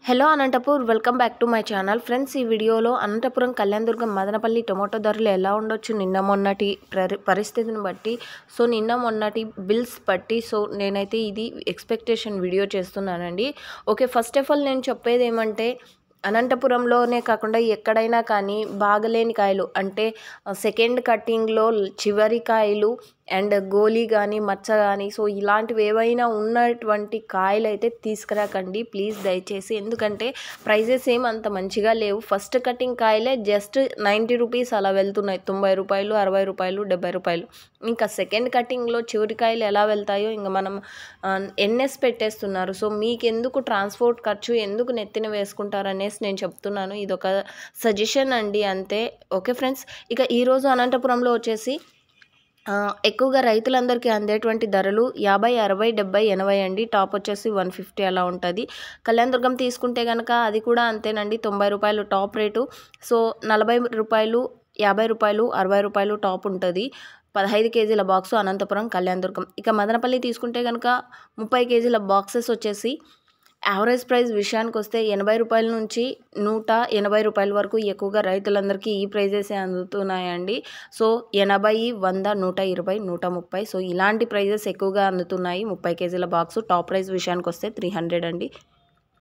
hello Anantapur welcome back to my channel friends ఈ వీడియోలో Anantapuram Kalyandurg Madanapalle tomato ధరలు ఎలా ఉండొచ్చు నిన్న మొన్నటి పరి- పరిస్థితిని బట్టి సో నిన్న మొన్నటి బిల్స్ బట్టి సో నేనైతే ఇది ఎక్స్పెక్టేషన్ వీడియో చేస్తున్నానండి ఓకే ఫస్ట్ ఆఫ్ ఆల్ నేను చెప్పేది ఏమంటే అనంతపురంలోనే కాకుండా ఎక్కడైనా కానీ బాగలేని కాయలు అంటే సెకండ్ కటింగ్లో చివరి కాయలు అండ్ గోలీ కానీ మచ్చ కానీ సో ఇలాంటివి ఏవైనా ఉన్నటువంటి కాయలు అయితే తీసుకురాకండి ప్లీజ్ దయచేసి ఎందుకంటే ప్రైజెస్ ఏం అంత మంచిగా లేవు ఫస్ట్ కటింగ్ కాయలే జస్ట్ నైంటీ రూపీస్ అలా వెళ్తున్నాయి తొంభై రూపాయలు అరవై రూపాయలు డెబ్బై రూపాయలు ఇంకా సెకండ్ కటింగ్లో చివరి కాయలు ఎలా వెళ్తాయో ఇంకా మనం ఎన్ఎస్ పెట్టేస్తున్నారు సో మీకెందుకు ట్రాన్స్పోర్ట్ ఖర్చు ఎందుకు నెత్తిన వేసుకుంటారు అనేసి నేను చెప్తున్నాను ఇది ఒక సజెషన్ అండి అంతే ఓకే ఫ్రెండ్స్ ఇక ఈరోజు అనంతపురంలో వచ్చేసి ఆ, ఎక్కువగా రైతులందరికీ అందేటువంటి ధరలు యాభై అరవై డెబ్బై ఎనభై అండి టాప్ వచ్చేసి వన్ ఫిఫ్టీ అలా ఉంటుంది కళ్యాణదుర్గం తీసుకుంటే కనుక అది కూడా అంతేనండి తొంభై రూపాయలు టాప్ రేటు సో నలభై రూపాయలు యాభై రూపాయలు అరవై రూపాయలు టాప్ ఉంటుంది పదహైదు కేజీల బాక్సు అనంతపురం కళ్యాణదుర్గం ఇక మదనపల్లి తీసుకుంటే కనుక ముప్పై కేజీల బాక్సెస్ వచ్చేసి యావరేజ్ ప్రైస్ విషయానికి వస్తే ఎనభై రూపాయల నుంచి నూట ఎనభై రూపాయల వరకు ఎక్కువగా రైతులందరికీ ఈ ప్రైజెసే అందుతున్నాయండి సో ఎనభై వంద నూట ఇరవై నూట ముప్పై సో ఇలాంటి ప్రైజెస్ ఎక్కువగా అందుతున్నాయి ముప్పై కేజీల బాక్సు టాప్ ప్రైస్ విషయానికి వస్తే త్రీ హండ్రెడ్ అండి